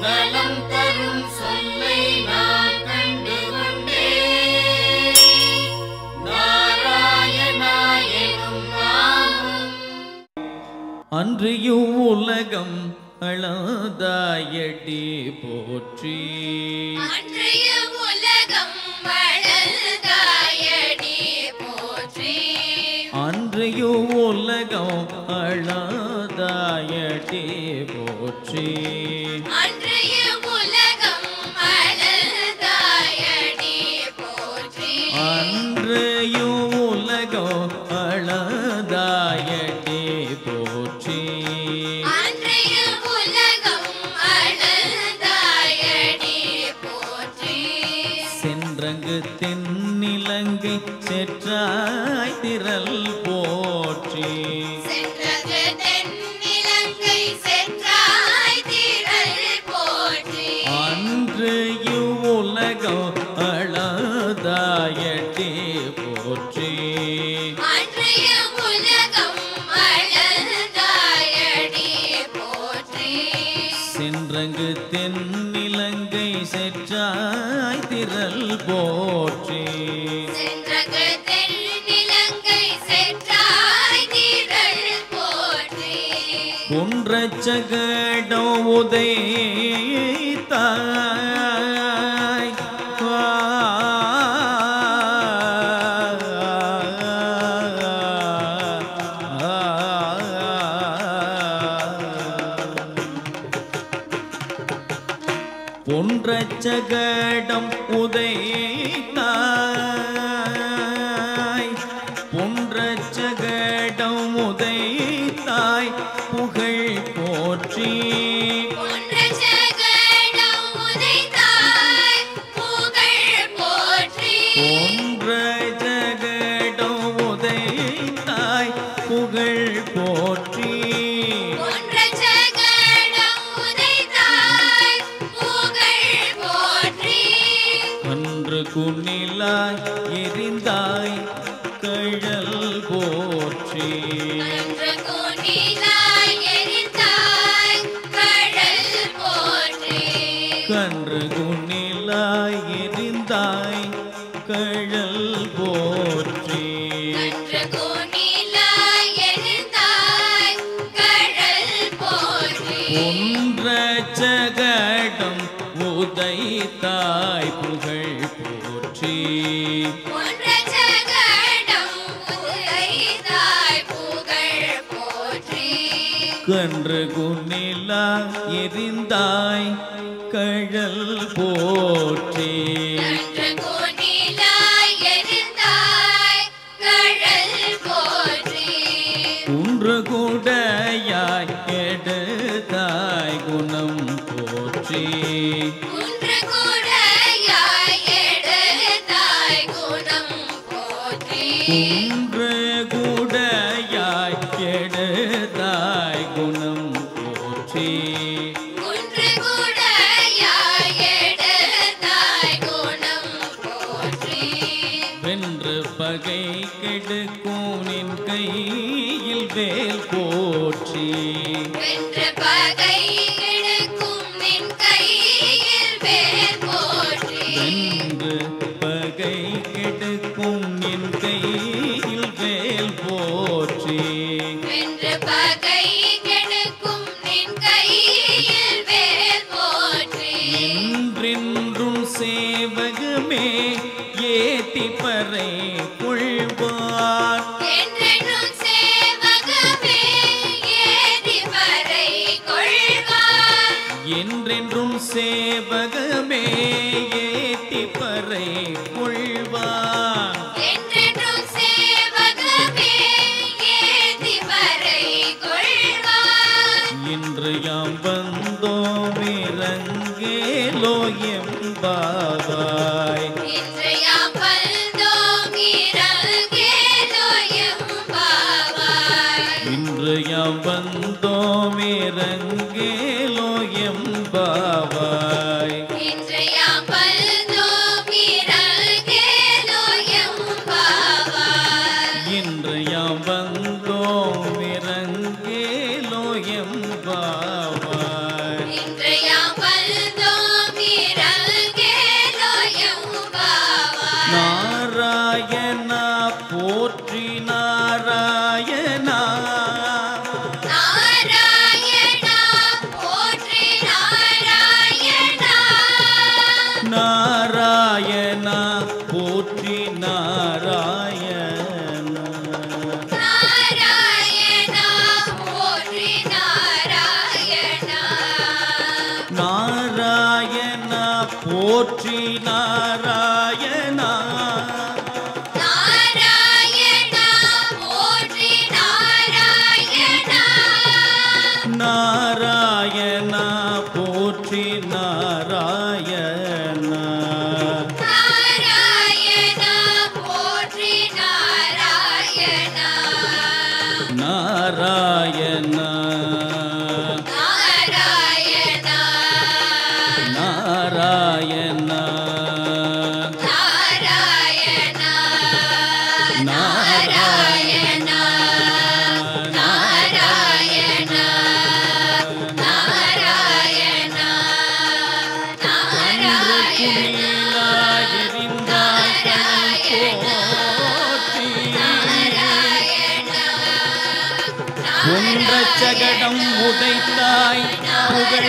நலம் தரும் சொல்லை நான் கண்டு கொண்டேன் நாராயணா எனும் நாமம் அன்றியும் உலகம் அழாதாயடி போற்றி அன்றைய உலகம் வளர்ந்தாயடி போற்றி அன்றியும் உலகம் அழாதாயடி போற்றி அன்றைய உலகம் வளர்ந்தாயடி போற்றி அன்றையும் உலகம் அழாதாயடி போற்றி அன்றைய உலகம் வளர்ந்தாயடி போற்றி சென்றங்கு தென்னிலங்கை செற்றாய் திரள் போற்றி சென்றது தென்னிலங்கை சென்றாய் திரள் போற்றி அன்றையு உலகம் அழாதாயடி போற்றி அன்றைய உலகம் வளர்ந்தாயடி போற்றி சென்றங்கு தென்னிலங்கை செற்றாய் திரள் போற்றி சென்றது தென்னிலங்கை சென்றாய் திரள் போற்றி குன்றச்சகடம் உதைத்தாய் பொன்றச்சகடம் உதைத்தாய் பொன்றச்சகடம் உதைத்தாய் புகழ் போற்றி ஒன்ற ஜகடம் உதைத்தாய் புகழ் போற்றி ஒன்ற ஜகடம் உதைத்தாய் புகழ் போற்றி ஒன்ற ஜகடம் உதைத்தாய் புகழ் போற்றி அன்று குன்னிலாய் எரிந்தாய் கழல் போற்றி அன்று குனிலாய் எரிந்தாய் கடல் போற்றி கன்று குன்னிலாய் எரிந்தாய் கழல் போற்றி அன்று குனிலாய் எரிந்தாய் கடல் போற்றி ஒன்ற ஜகடம் உதைத்தாய் புகழ் போற்றி ஒன்ற ஜகடம் உதைத்தாய் புகழ் போற்றி கன்று குன்னிலா எரிந்தாய் கழல் போற்றி அன்று குனிலாய் எரிந்தாய் கடல் போற்றி குன்று குடையாய் எடுத்தாய் குணம் போற்றி குன்று கூடையாய் எடுத்தாய் குணம் போற்றி குன்று குடையாய் எடுத்தாய் குணம் போற்றி குன்று கூடையாய் எடுத்தாய் குணம் போற்றி வென்று பகை கெடுக்கும் நின் கையில் வேல் போற்றி வென்ற பகை கிடக்கும் நின் கையில் வேல் போற்றி வென்று பகை கெடுக்கும் நின் கையில் வேல் போற்றி வென்ற பகை கெடுக்கும் நின் கையில் வேல் போற்றி என்றென்றும் சேவகமே ஏத்தி பறை கொள்வார் என்றென்றும் சேவகமே ஏதி வரை கொள்வார் என்றென்றும் சேவகமே ஏத்தி பறை கொள்வார் என்றென்றும் சேவகமே ஏதி வரை கொள்வார் இன்று யாம் வந்தோம் இறங்கேலோ எம்பாவாய் இன்று யாம் வந்தோம் இறங்கேலோ எம்பாவாய் இன்று யாம் வந்தோம் இறங்கேலோ எம்பாவாய் இன்று யாம் வந்தோம் இறங்கேலோ எம்பாவாய் இன்று யாம் வந்தோம் இறங்கேலோ எம்பாவாய் இன்று யாம் வந்தோம் போற்றி நாராயணா நாராயணா போற்றி நாராயணா நாராயணா போற்றி நாராயணா நாராயணா போற்றி நாராயணா நாராயணா நாராயணா நாராயணா நாராயணா நாராயணா நாராயணா நாராயணா குன்ற சகடம் உதைத்தாய் புகழ்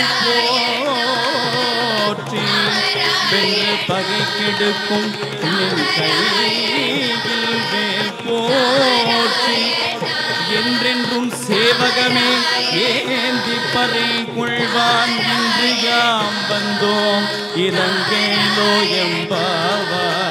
போற்றி வென்று பகை கெடுக்கும் நின் கையில் வேல் போற்றி என்றென்றும் சேவகமே ஏந்தி பறை கொள்வான் இன்று யாம் வந்தோம் இறங்கேலோ எம்பாவாய்